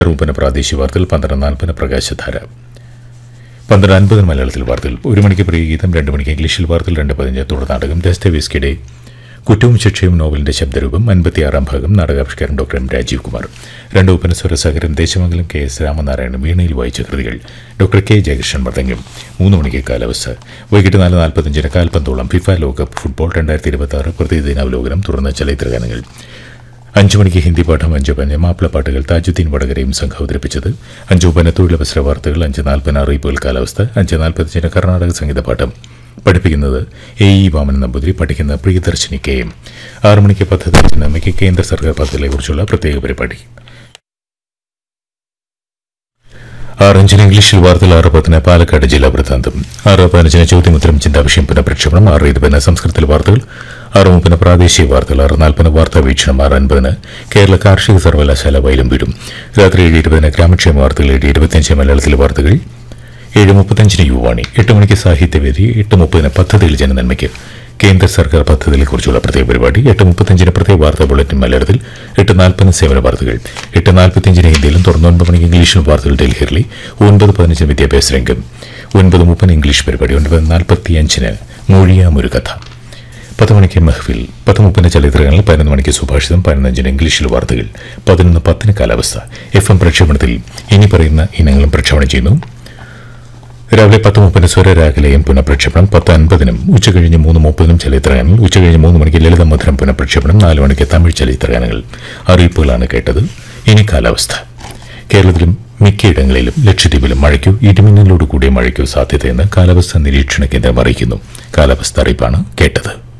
രൂപന പ്രാദേശിക വാർത്തകൾ പന്ത്രണ്ട് നാൽപ്പത് പ്രകാശധാര പന്ത്രണ്ട് അൻപത് മലയാളത്തിൽ വാർത്തകൾ ഒരു മണിക്ക് പ്രിയഗീതം രണ്ട് മണിക്ക് ഇംഗ്ലീഷിൽ വാർത്തകൾ രണ്ട് പതിനഞ്ച് തുടർ നാടകം ദസ്തവേസ്കിയുടെ കുറ്റവും ശിക്ഷയും നോവലിന്റെ ശബ്ദരൂപം അൻപത്തിയാറാം ഭാഗം നാടകാവിഷ്കാരൻ ഡോക്ടർ എം രാജീവ് കുമാർ രണ്ട് ഉപനസ്വര സഹകരൻ ദേശമംഗലം കെ എസ് രാമനാരായണൻ വീണയിൽ വായിച്ച കൃതികൾ ഡോക്ടർ കെ ജയകൃഷ്ണൻ മർദ്ദംഗം മൂന്ന് മണിക്ക് കാലാവസ്ഥ വൈകിട്ട് നാല് നാൽപ്പത്തഞ്ചിന് കാൽപന്തോളം ഫിഫ ലോകകപ്പ് ഫുട്ബോൾ രണ്ടായിരത്തി ഇരുപത്തി ആറ് പ്രതിദിനാവലോകനം തുടർന്ന് ചലച്ചിത്രഗാനങ്ങൾ അഞ്ചു മണിക്ക് ഹിന്ദി പാഠം അഞ്ചു പന് മാപ്പിളപ്പാട്ടുകൾ താജുദ്ദീൻ വടകരയും സംഘം അവതരിപ്പിച്ചത് അഞ്ചു പന് തൊഴിലവസര വാർത്തകൾ അഞ്ച് നാൽപ്പതിന് അറിയിപ്പുകൾ കാലാവസ്ഥ അഞ്ച് നാൽപ്പത്തഞ്ചിന് കർണാടക സംഗീത പാഠം പഠിപ്പിക്കുന്നത് എ ഇ വാമന നമ്പൂതിരി പഠിക്കുന്ന പ്രിയദർശിനി കെ എം ആറു മണിക്ക് പദ്ധതി ചിന്തമയ്ക്ക് കേന്ദ്ര സർക്കാർ പദ്ധതികളെക്കുറിച്ചുള്ള പ്രത്യേക പരിപാടി ആറഞ്ചിന് ഇംഗ്ലീഷിൽ വാർത്തകൾ ആറ് പത്തിന് പാലക്കാട് ജില്ലാ വൃത്താന്തം ആറ് പതിനഞ്ചിന് ചോദ്യമുത്തരം ചിന്താവിഷയം പുനഃപ്രക്ഷേപണം ആറ് ഇരുപതിന് സംസ്കൃതത്തിലെ വാർത്തകൾ ആറ് മുപ്പതിന് പ്രാദേശിക വാർത്തകൾ ആറ് നാൽപ്പതിന് വാർത്താ വീക്ഷണം ആറ് അൻപതിന് കേരള കാർഷിക സർവകലാശാല വയലും വീടും രാത്രി ഏഴ് ഇരുപതിന് ഗ്രാമക്ഷേമ വാർത്തകൾ ഏഴ് ഇരുപത്തിയഞ്ച് മലയാളത്തിലെ വാർത്തകൾ ഏഴ് മുപ്പത്തഞ്ചിന് യുവാണി എട്ട് മണിക്ക് സാഹിത്യവേദി എട്ട് മുപ്പതിന് പദ്ധതിയിൽ ജനനന്മയ്ക്ക് കേന്ദ്ര സർക്കാർ പദ്ധതികളെക്കുറിച്ചുള്ള പ്രത്യേക പരിപാടി എട്ട് മുപ്പത്തഞ്ചിന് പ്രത്യേക വാർത്താ ബുള്ളറ്റിൻ മലയാളത്തിൽ എട്ട് നാൽപ്പതിന് സേവന വാർത്തകൾ എട്ട് നാൽപ്പത്തിയഞ്ചിന് ഹിന്ദിയിലും തുടർന്ന് ഒൻപത് മണിക്ക് ഇംഗ്ലീഷിലും വാർത്തകൾ ഡൽഹിയിലെ ഒൻപത് പതിനഞ്ചിന് വിദ്യാഭ്യാസ രംഗം ഒൻപത് മുപ്പതിന് ഇംഗ്ലീഷ് പരിപാടി ഒൻപത് നാൽപ്പത്തിയഞ്ചിന് മൊഴിയാമൊരു കഥ പത്ത് മണിക്ക് മെഹ്ഫിൽ പത്ത് മുപ്പതിന് ചലച്ചിത്രങ്ങളിൽ പതിനൊന്ന് മണിക്ക് സുഭാഷിതം പതിനഞ്ചിന് ഇംഗ്ലീഷിൽ വാർത്തകൾ പതിനൊന്ന് പത്തിന് കാലാവസ്ഥ എഫ് എം പ്രക്ഷേപണത്തിൽ ഇനി പറയുന്ന ഇനങ്ങളും പ്രക്ഷേപണം ചെയ്യുന്നു രാവിലെ പത്ത് മുപ്പതിന് സ്വരരാഗലയം പുനഃപ്രക്ഷേപണം പത്ത് അൻപതിനും ഉച്ചകഴിഞ്ഞ് മൂന്ന് മുപ്പതിനും ചലച്ചിത്രഗാനങ്ങൾ ഉച്ചകഴിഞ്ഞ് മൂന്ന് മണിക്ക് ലളിത മധുരം പുനഃപ്രക്ഷേപണം നാല് മണിക്ക് തമിഴ് ചലച്ചിത്രഗാനങ്ങൾ അറിയിപ്പുകളാണ് കേട്ടത് ഇനി കാലാവസ്ഥ കേരളത്തിലും മിക്കയിടങ്ങളിലും ലക്ഷദ്വീപിലും മഴയ്ക്കോ ഇടിമിന്നലോട് കൂടിയ മഴയ്ക്കോ സാധ്യതയെന്ന് കാലാവസ്ഥാ നിരീക്ഷണ കേന്ദ്രം അറിയിക്കുന്നു കാലാവസ്ഥ അറിയിപ്പാണ് കേട്ടത്